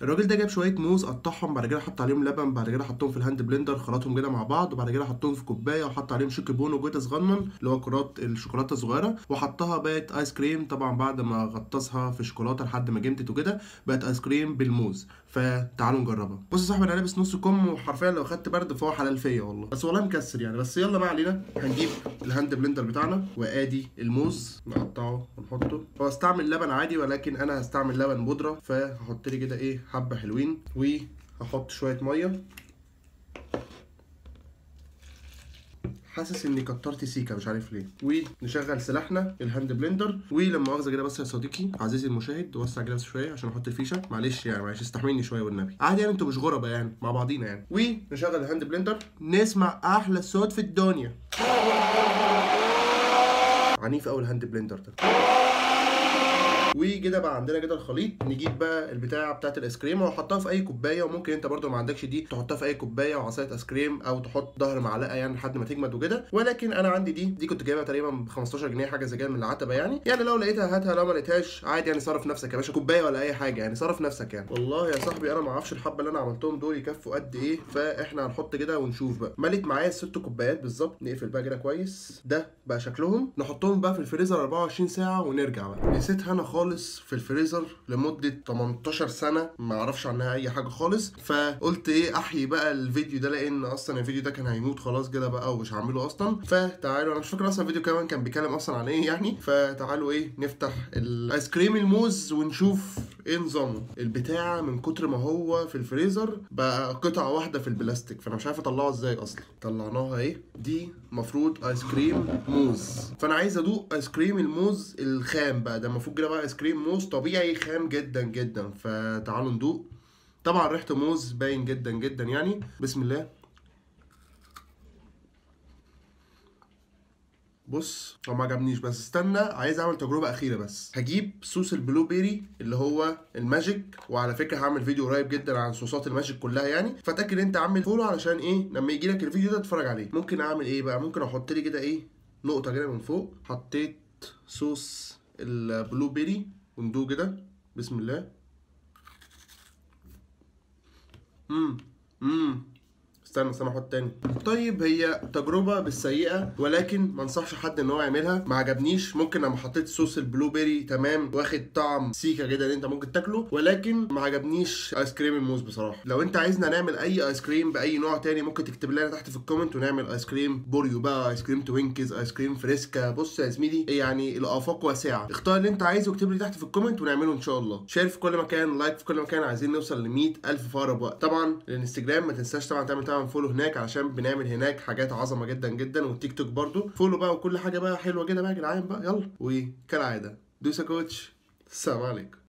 الراجل ده جاب شويه موز قطعهم بعد كده حط عليهم لبن بعد كده حطهم في الهاند بلندر خلطهم كده مع بعض وبعد كده حطهم في كوبايه وحط عليهم شوكي بون وجوتا صغنن اللي هو كرات الشوكولاته الصغيره وحطها بقت ايس كريم طبعا بعد ما غطسها في شوكولاته لحد ما جمدت وكده بقت ايس كريم بالموز فتعالوا نجربها بص يا صاحبي انا لابس نص كم وحرفيا لو خدت برد فهو حلال فيا والله بس والله مكسر يعني بس يلا ما علينا هنجيب الهاند بلندر بتاعنا وادي الموز نقطعه ونحطه هو استعمل لبن عادي ولكن انا هستعمل لبن بودره فهحط لي كده ايه حبه حلوين وهحط شويه ميه حاسس اني كترت سيكا مش عارف ليه ونشغل سلاحنا الهاند بلندر ولما مؤاخذه كده بس يا صديقي عزيزي المشاهد وسع كده بس شويه عشان احط الفيشه معلش يعني معلش استحملني شويه والنبي عادي يعني انتوا مش غربة يعني مع بعضينا يعني ونشغل الهاند بلندر نسمع احلى صوت في الدنيا عنيف قوي الهاند بلندر ده وكده بقى عندنا كده الخليط نجيب بقى البتاعه بتاعت الايس كريم واحطها في اي كوبايه وممكن انت برده ما عندكش دي تحطها في اي كوبايه وعصايه ايس كريم او تحط ظهر معلقه يعني لحد ما تجمد وكده ولكن انا عندي دي دي كنت جايبها تقريبا ب 15 جنيه حاجه زي كده من العتبه يعني يعني لو لقيتها هاتها لو ما لقيتهاش عادي يعني صرف نفسك يا باشا كوبايه ولا اي حاجه يعني صرف نفسك يعني والله يا صاحبي انا ما اعرفش الحبه اللي انا عملتهم دول يكفوا قد ايه فاحنا هنحط كده ونشوف بقى ملت معايا ست كوبايات بالظبط نقفل بقى كده كويس ده بقى شكلهم نحطهم بقى في الفريزر 24 ساعه ونرجع بقى نسيتها انا خالص في الفريزر لمده 18 سنه ما اعرفش عنها اي حاجه خالص فقلت ايه احيي بقى الفيديو ده لان اصلا الفيديو ده كان هيموت خلاص كده بقى ومش هعمله اصلا فتعالوا انا مش فاكر اصلا الفيديو كمان كان بيتكلم اصلا عن ايه يعني فتعالوا ايه نفتح الايس كريم الموز ونشوف ايه نظامه البتاع من كتر ما هو في الفريزر بقى قطعه واحده في البلاستيك فانا مش عارف اطلعه ازاي اصلا طلعناها ايه دي مفروض ايس كريم موز فانا عايز ادوق ايس كريم الموز الخام بقى ده المفروض كده بقى ايس كريم موز طبيعي خام جدا جدا فتعالوا ندوق طبعا ريحته موز باين جدا جدا يعني بسم الله بص هو ما عجبنيش بس استنى عايز اعمل تجربه اخيره بس هجيب صوص البلو بيري اللي هو الماجيك وعلى فكره هعمل فيديو قريب جدا عن صوصات الماجيك كلها يعني فتاكد انت عامل فولو علشان ايه لما يجي لك الفيديو ده تتفرج عليه ممكن اعمل ايه بقى ممكن احط لي كده ايه نقطه كده من فوق حطيت صوص البلو بيري وندوق كده بسم الله امم امم استنى استنى احط تاني طيب هي تجربه بالسيئه ولكن ما انصحش حد ان هو يعملها ما عجبنيش ممكن لما حطيت صوص البلو بيري تمام واخد طعم سيكا كده اللي انت ممكن تاكله ولكن ما عجبنيش ايس كريم الموز بصراحه لو انت عايزنا نعمل اي ايس كريم باي نوع تاني ممكن تكتب لنا تحت في الكومنت ونعمل ايس كريم بوريو بقى ايس كريم توينكز ايس كريم فريسكا بص يا زميلي يعني الافاق واسعه اختار اللي انت عايزه واكتب لي تحت في الكومنت ونعمله ان شاء الله شير في كل مكان لايك في كل مكان عايزين نوصل ل 100000 في اقرب وقت طبعا الانستجرام ما تنساش طبعا تعمل طبعا فولو هناك علشان بنعمل هناك حاجات عظمه جدا جدا والتيك توك برضو فولو بقى وكل حاجه بقى حلوه كده بقى يا جدعان بقى يلا وكالعاده دوسا كوتش السلام عليكم